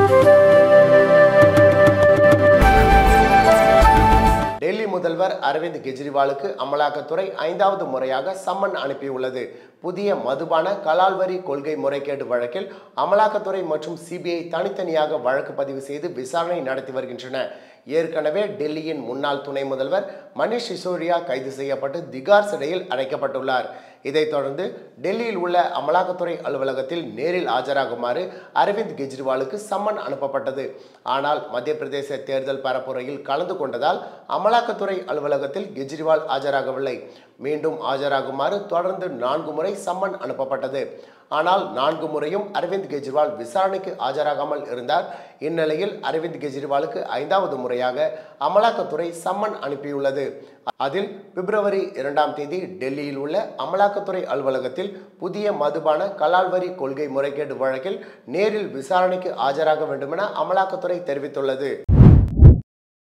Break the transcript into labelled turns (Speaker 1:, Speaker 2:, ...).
Speaker 1: டெல்லி முதல்வர் அரவிந்த் கெஜ்ரிவாலுக்கு அமலாக்கத்துறை ஐந்தாவது முறையாக சம்மன் அனுப்பியுள்ளது புதிய மதுபான கலால்வரி கொள்கை முறைகேடு வழக்கில் அமலாக்கத்துறை மற்றும் சிபிஐ தனித்தனியாக வழக்கு பதிவு செய்து விசாரணை நடத்தி வருகின்றன ஏற்கனவே டெல்லியின் முன்னாள் துணை முதல்வர் மணிஷ் சிசோடியா கைது செய்யப்பட்டு திகார் சிறையில் அடைக்கப்பட்டுள்ளார் இதைத் தொடர்ந்து டெல்லியில் உள்ள அமலாக்கத்துறை அலுவலகத்தில் நேரில் ஆஜராகுமாறு அரவிந்த் கெஜ்ரிவாலுக்கு சம்மன் அனுப்பப்பட்டது ஆனால் மத்திய பிரதேச தேர்தல் பரப்புரையில் கலந்து கொண்டதால் அமலாக்கத்துறை அலுவலகத்தில் கெஜ்ரிவால் ஆஜராகவில்லை மீண்டும் ஆஜராகுமாறு தொடர்ந்து நான்கு முறை சம்மன் அனுப்பப்பட்டது ஆனால் நான்கு முறையும் அரவிந்த் கெஜ்ரிவால் விசாரணைக்கு ஆஜராகாமல் இருந்தார் இந்நிலையில் அரவிந்த் கெஜ்ரிவாலுக்கு ஐந்தாவது முறையாக அமலாக்கத்துறை சம்மன் அனுப்பியுள்ளது அதில் பிப்ரவரி இரண்டாம் தேதி டெல்லியில் உள்ள அமலாக்கத்துறை அலுவலகத்தில் புதிய மதுபான கலால்வரி கொள்கை முறைகேடு வழக்கில் நேரில் விசாரணைக்கு ஆஜராக வேண்டுமென அமலாக்கத்துறை தெரிவித்துள்ளது